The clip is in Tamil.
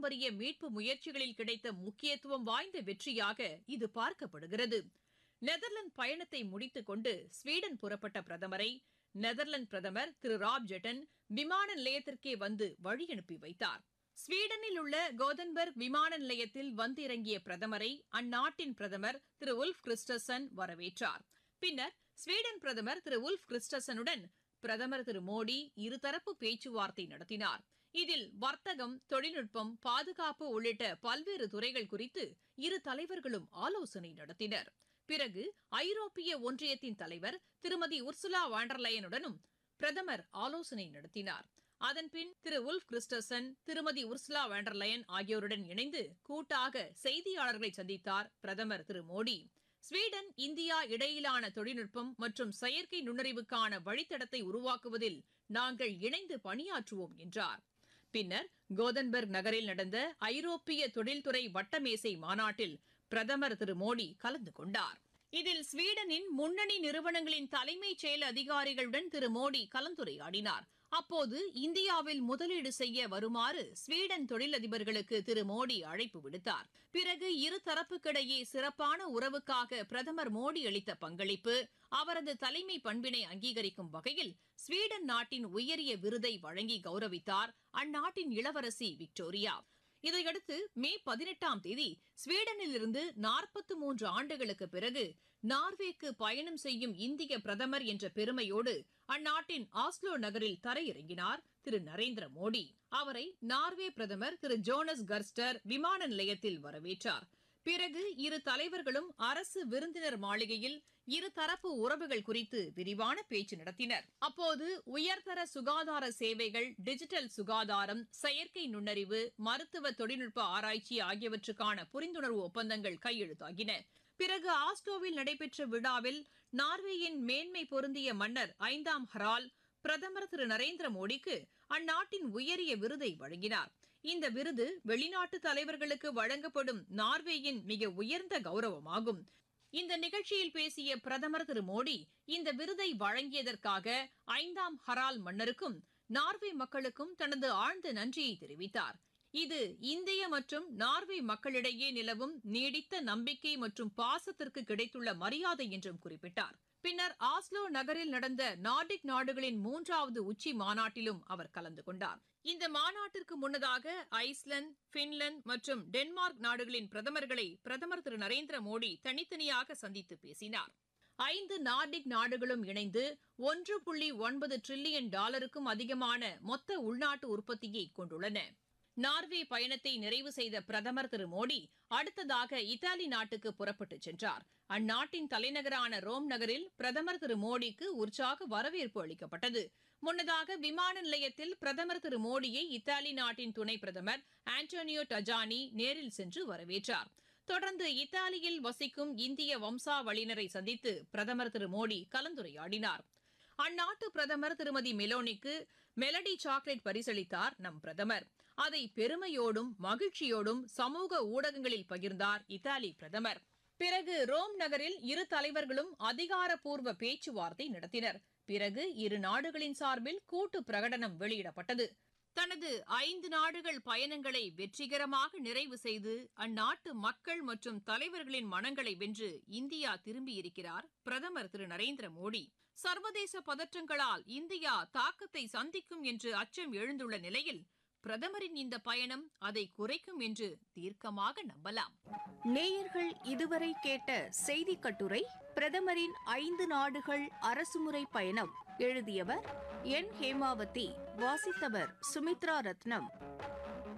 பாரம்பரிய மீட்பு முயற்சிகளில் கிடைத்த முக்கியத்துவம் வாய்ந்த வெற்றியாக இது பார்க்கப்படுகிறது நெதர்லாந்து பயணத்தை முடித்துக் கொண்டு ஸ்வீடன் புறப்பட்ட பிரதமரை நெதர்லாந்து பிரதமர் திரு ராப் ஜெட்டன் விமான நிலையத்திற்கே வந்து வழியனுப்பி வைத்தார் ஸ்வீடனில் உள்ள கோதன்பர்க் விமான நிலையத்தில் வந்திறங்கிய பிரதமரை அந்நாட்டின் பிரதமர் திரு உல்ஃப் கிறிஸ்டசன் வரவேற்றார் பின்னர் ஸ்வீடன் பிரதமர் திரு உல்ஃப் கிறிஸ்டசனுடன் பிரதமர் திரு மோடி இருதரப்பு பேச்சுவார்த்தை நடத்தினார் இதில் வர்த்தகம் தொழில்நுட்பம் பாதுகாப்பு உள்ளிட்ட பல்வேறு துறைகள் குறித்து இரு தலைவர்களும் ஆலோசனை நடத்தினர் பிறகு ஐரோப்பிய ஒன்றியத்தின் தலைவர் திருமதி உர்சுலா வாண்டர்லயனுடனும் பிரதமர் ஆலோசனை நடத்தினார் அதன்பின் திரு உல்ஃப் கிறிஸ்டசன் திருமதி உர்சுலா வாண்டர்லயன் ஆகியோருடன் இணைந்து கூட்டாக செய்தியாளர்களை சந்தித்தார் பிரதமர் திரு மோடி ஸ்வீடன் இந்தியா இடையிலான தொழில்நுட்பம் மற்றும் செயற்கை நுண்ணறிவுக்கான வழித்தடத்தை உருவாக்குவதில் நாங்கள் இணைந்து பணியாற்றுவோம் என்றார் பின்னர் கோதன்பர்க் நகரில் நடந்த ஐரோப்பிய தொழில்துறை வட்டமேசை மாநாட்டில் பிரதமர் திரு மோடி கலந்து கொண்டார் இதில் ஸ்வீடனின் முன்னணி நிறுவனங்களின் தலைமைச் செயல் அதிகாரிகளுடன் திரு மோடி கலந்துரையாடினார் அப்போது இந்தியாவில் முதலீடு செய்ய வருமாறு ஸ்வீடன் தொழிலதிபர்களுக்கு திரு மோடி அழைப்பு விடுத்தார் பிறகு இருதரப்புக்கிடையே சிறப்பான உறவுக்காக பிரதமர் மோடி அளித்த பங்களிப்பு அவரது தலைமை பண்பினை அங்கீகரிக்கும் வகையில் ஸ்வீடன் நாட்டின் உயரிய விருதை வழங்கி கௌரவித்தார் அந்நாட்டின் இளவரசி விக்டோரியா இதையடுத்து மே பதினெட்டாம் தேதி ஸ்வீடனில் இருந்து நாற்பத்தி மூன்று ஆண்டுகளுக்கு பிறகு நார்வேக்கு பயணம் செய்யும் இந்திய பிரதமர் என்ற பெருமையோடு அந்நாட்டின் ஆஸ்லோ நகரில் தரையிறங்கினார் திரு நரேந்திர மோடி அவரை நார்வே பிரதமர் திரு ஜோனஸ் கர்ஸ்டர் விமான நிலையத்தில் வரவேற்றார் பிறகு இரு தலைவர்களும் அரசு விருந்தினர் மாளிகையில் இருதரப்பு உறவுகள் குறித்து விரிவான பேச்சு நடத்தினர் அப்போது உயர்தர சுகாதார சேவைகள் டிஜிட்டல் சுகாதாரம் செயற்கை நுண்ணறிவு மருத்துவ தொழில்நுட்ப ஆராய்ச்சி ஆகியவற்றுக்கான புரிந்துணர்வு ஒப்பந்தங்கள் கையெழுத்தாகின பிறகு ஆஸ்லோவில் நடைபெற்ற விழாவில் நார்வேயின் மேன்மை பொருந்திய மன்னர் ஐந்தாம் ஹரால் பிரதமர் திரு நரேந்திர மோடிக்கு அந்நாட்டின் உயரிய விருதை வழங்கினார் இந்த விருது வெளிநாட்டு தலைவர்களுக்கு வழங்கப்படும் நார்வேயின் மிக உயர்ந்த கௌரவமாகும் இந்த நிகழ்ச்சியில் பேசிய பிரதமர் திரு மோடி இந்த விருதை வழங்கியதற்காக ஐந்தாம் ஹரால் மன்னருக்கும் நார்வே மக்களுக்கும் தனது ஆழ்ந்த நன்றியை தெரிவித்தார் இது இந்திய மற்றும் நார்வே மக்களிடையே நிலவும் நீடித்த நம்பிக்கை மற்றும் பாசத்திற்கு கிடைத்துள்ள மரியாதை என்றும் குறிப்பிட்டார் பின்னர் ஆஸ்லோ நகரில் நடந்த நார்டிக் நாடுகளின் மூன்றாவது உச்சி மாநாட்டிலும் அவர் கலந்து கொண்டார் இந்த மாநாட்டிற்கு முன்னதாக ஐஸ்லாந்து பின்லாந்து மற்றும் டென்மார்க் நாடுகளின் பிரதமர்களை பிரதமர் திரு நரேந்திர மோடி தனித்தனியாக சந்தித்து பேசினார் ஐந்து நார்டிக் நாடுகளும் இணைந்து ஒன்று புள்ளி ஒன்பது டிரில்லியன் டாலருக்கும் அதிகமான மொத்த உள்நாட்டு உற்பத்தியை கொண்டுள்ளன நார்வே பயணத்தை நிறைவு செய்த பிரதமர் திரு மோடி அடுத்ததாக இத்தாலி நாட்டுக்கு புறப்பட்டுச் சென்றார் அந்நாட்டின் தலைநகரான ரோம் நகரில் பிரதமர் திரு மோடிக்கு உற்சாக வரவேற்பு அளிக்கப்பட்டது முன்னதாக விமான நிலையத்தில் பிரதமர் திரு மோடியை இத்தாலி நாட்டின் துணை பிரதமர் ஆண்டோனியோ டஜானி நேரில் சென்று வரவேற்றார் தொடர்ந்து இத்தாலியில் வசிக்கும் இந்திய வம்சாவளியினரை சந்தித்து பிரதமர் திரு மோடி கலந்துரையாடினார் அந்நாட்டு பிரதமர் திருமதி மெலோனிக்கு மெலடி சாக்லேட் பரிசளித்தார் நம் பிரதமர் அதை பெருமையோடும் மகிழ்ச்சியோடும் சமூக ஊடகங்களில் பகிர்ந்தார் இத்தாலி பிரதமர் பிறகு ரோம் நகரில் இரு தலைவர்களும் அதிகாரப்பூர்வ பேச்சுவார்த்தை நடத்தினர் பிறகு இரு நாடுகளின் சார்பில் கூட்டு பிரகடனம் வெளியிடப்பட்டது தனது ஐந்து நாடுகள் பயணங்களை வெற்றிகரமாக நிறைவு செய்து அந்நாட்டு மக்கள் மற்றும் தலைவர்களின் மனங்களை வென்று இந்தியா திரும்பியிருக்கிறார் பிரதமர் திரு நரேந்திர மோடி சர்வதேச பதற்றங்களால் இந்தியா தாக்கத்தை சந்திக்கும் என்று அச்சம் எழுந்துள்ள நிலையில் பிரதமரின் இந்த பயணம் அதை குறைக்கும் என்று தீர்க்கமாக நம்பலாம் நேயர்கள் இதுவரை கேட்ட செய்தி கட்டுரை பிரதமரின் ஐந்து நாடுகள் அரசுமுறை பயணம் எழுதியவர் என் ஹேமாவதி வாசித்தவர் சுமித்ரா ரத்னம்